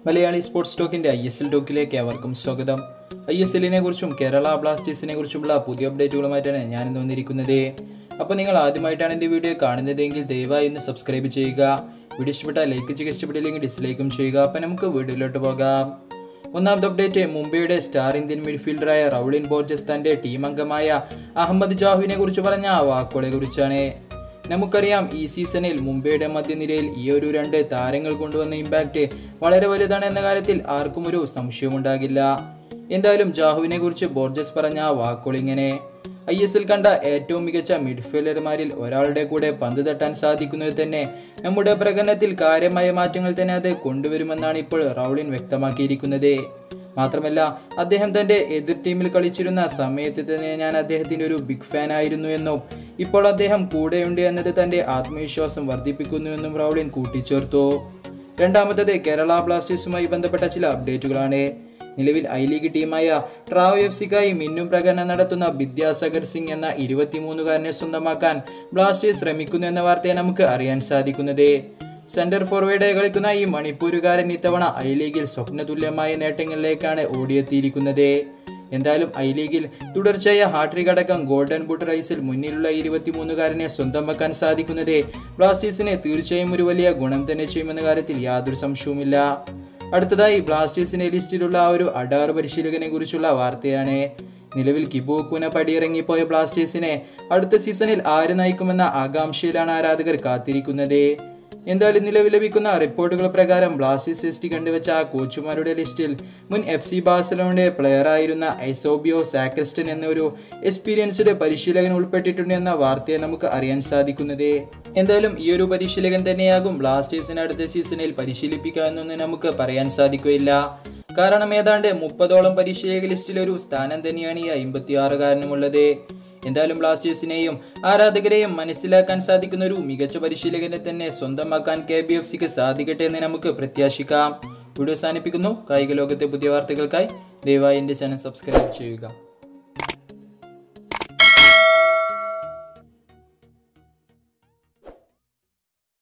Malayali sports ടോക്കിന്റെ I S L ടോക്കിലേക്ക് അവർക്കും സ്വാഗതം ഐ എസ് എല്ലിനെ കുറിച്ചും കേരള ബ്ലാസ്റ്റേഴ്സിനെ കുറിച്ചുമുള്ള പുതിയ അപ്ഡേറ്റുകളുമായിട്ടാണ് ഞാൻ ഇന്ന് വന്നിരിക്കുന്നത് അപ്പോൾ നിങ്ങൾ ആദ്യമായിട്ടാണ് എൻ്റെ വീഡിയോ കാണുന്നതെങ്കിൽ ദയവായി ഒന്ന് സബ്സ്ക്രൈബ് ചെയ്യുക വീഡിയോ ഇഷ്ടപ്പെട്ടാൽ ലൈക്ക് ചെയ്യുക ഇഷ്ടപ്പെട്ടില്ലെങ്കിൽ ഡിസ്ലൈക്കും ചെയ്യുക അപ്പോൾ നമുക്ക് വീഡിയോയിലോട്ട് പോകാം ഒന്നാമത്തെ അപ്ഡേറ്റ് മുംബൈയുടെ സ്റ്റാർ ഇന്ത്യൻ മിഡ്ഫീൽഡറായ റൗളിൻ ബോർജസ് തന്റെ ടീം അംഗമായ അഹമ്മദ് ജാഹുവിനെ കുറിച്ച് പറഞ്ഞ ആ വാക്കുകളെ കുറിച്ചാണ് നമുക്കറിയാം ഈ സീസണിൽ മുംബൈയുടെ മധ്യനിരയിൽ ഈ ഒരു രണ്ട് താരങ്ങൾ കൊണ്ടുവന്ന ഇമ്പാക്റ്റ് വളരെ വലുതാണ് എന്ന കാര്യത്തിൽ ആർക്കും ഒരു സംശയമുണ്ടാകില്ല എന്തായാലും ജാഹുവിനെ കുറിച്ച് ബോർജസ് പറഞ്ഞ ആ വാക്കുകൾ ഇങ്ങനെ ഐ എസ് എൽ കണ്ട ഏറ്റവും മികച്ച മിഡ്ഫീൽഡർമാരിൽ ഒരാളുടെ കൂടെ പന്ത് തട്ടാൻ സാധിക്കുന്നത് തന്നെ നമ്മുടെ പ്രകടനത്തിൽ കാര്യമായ മാറ്റങ്ങൾ തന്നെ അത് കൊണ്ടുവരുമെന്നാണ് ഇപ്പോൾ റൗളിൻ വ്യക്തമാക്കിയിരിക്കുന്നത് മാത്രമല്ല അദ്ദേഹം തന്റെ എതിർ ടീമിൽ കളിച്ചിരുന്ന സമയത്ത് തന്നെ ഞാൻ അദ്ദേഹത്തിന്റെ ഒരു ബിഗ് ഫാൻ ആയിരുന്നു എന്നും ഇപ്പോൾ അദ്ദേഹം കൂടെയുണ്ട് എന്നത് തന്റെ ആത്മവിശ്വാസം വർദ്ധിപ്പിക്കുന്നുവെന്നും റൗളിൻ കൂട്ടിച്ചേർത്തു രണ്ടാമത്തത് കേരള ബ്ലാസ്റ്റേഴ്സുമായി ബന്ധപ്പെട്ട ചില അപ്ഡേറ്റുകളാണ് നിലവിൽ ഐ ലീഗ് ടീമായ ട്രാവ് എഫ് സിക്കായി മിന്നും പ്രകടനം നടത്തുന്ന വിദ്യാസാഗർ സിംഗ് എന്ന ഇരുപത്തിമൂന്നുകാരനെ സ്വന്തമാക്കാൻ ബ്ലാസ്റ്റേഴ്സ് ശ്രമിക്കുന്നു എന്ന വാർത്തയെ നമുക്ക് അറിയാൻ സാധിക്കുന്നത് സെന്റർ ഫോർവേഡ് കളിക്കുന്ന ഈ മണിപ്പൂരുകാരൻ ഇത്തവണ ഐ ലീഗിൽ സ്വപ്നതുല്യമായ നേട്ടങ്ങളിലേക്കാണ് ഓടിയെത്തിയിരിക്കുന്നത് എന്തായാലും ഐ ലീഗിൽ തുടർച്ചയായ ഹാട്രിക് അടക്കം ഗോൾഡൻ ബൂട്ട് റൈസിൽ മുന്നിലുള്ള ഇരുപത്തിമൂന്നുകാരനെ സ്വന്തമാക്കാൻ സാധിക്കുന്നത് ബ്ലാസ്റ്റേഴ്സിന് തീർച്ചയായും ഒരു വലിയ ഗുണം തന്നെ ചെയ്യുമെന്ന കാര്യത്തിൽ യാതൊരു സംശയവുമില്ല അടുത്തതായി ബ്ലാസ്റ്റേഴ്സിന്റെ ലിസ്റ്റിലുള്ള ആ ഒരു അഡാറ് പരിശീലകനെ കുറിച്ചുള്ള വാർത്തയാണ് നിലവിൽ കിബോക്കുന പടിയിറങ്ങിപ്പോയ ബ്ലാസ്റ്റേഴ്സിനെ അടുത്ത സീസണിൽ ആര് നയിക്കുമെന്ന ആകാംക്ഷയിലാണ് ആരാധകർ കാത്തിരിക്കുന്നത് എന്തായാലും നിലവിൽ ലഭിക്കുന്ന റിപ്പോർട്ടുകൾ പ്രകാരം ബ്ലാസ്റ്റേഴ്സ് എസ് ടി കണ്ടുവച്ച ആ കോച്ചുമാരുടെ ലിസ്റ്റിൽ മുൻ എഫ് സി ബാഴ്സലോണയുടെ പ്ലെയറായിരുന്ന ഐസോബിയോ സാക്രിസ്റ്റൻ എന്നൊരു എക്സ്പീരിയൻസ്ഡ് പരിശീലകൻ ഉൾപ്പെട്ടിട്ടുണ്ട് എന്ന വാർത്തയെ നമുക്ക് അറിയാൻ സാധിക്കുന്നത് എന്തായാലും ഈ ഒരു പരിശീലകൻ തന്നെയാകും ബ്ലാസ്റ്റേഴ്സിന് അടുത്ത സീസണിൽ പരിശീലിപ്പിക്കുക എന്നൊന്നും നമുക്ക് പറയാൻ സാധിക്കുകയില്ല കാരണം ഏതാണ്ട് മുപ്പതോളം പരിശീലക ലിസ്റ്റിൽ ഒരു സ്ഥാനം തന്നെയാണ് ഈ അമ്പത്തിയാറുകാരനുമുള്ളത് എന്തായാലും ബ്ലാസ്റ്റേഴ്സിനെയും ആരാധകരെയും മനസ്സിലാക്കാൻ സാധിക്കുന്ന ഒരു മികച്ച പരിശീലകനെ തന്നെ സ്വന്തമാക്കാൻ കെ ബി എഫ് സിക്ക് സാധിക്കട്ടെ എന്ന് നമുക്ക് പ്രത്യാശിക്കാം വീഡിയോ അവസാനിപ്പിക്കുന്നു കായിക ലോകത്തെ പുതിയ വാർത്തകൾക്കായി ദയവായി എൻ്റെ ചാനൽ സബ്സ്ക്രൈബ് ചെയ്യുക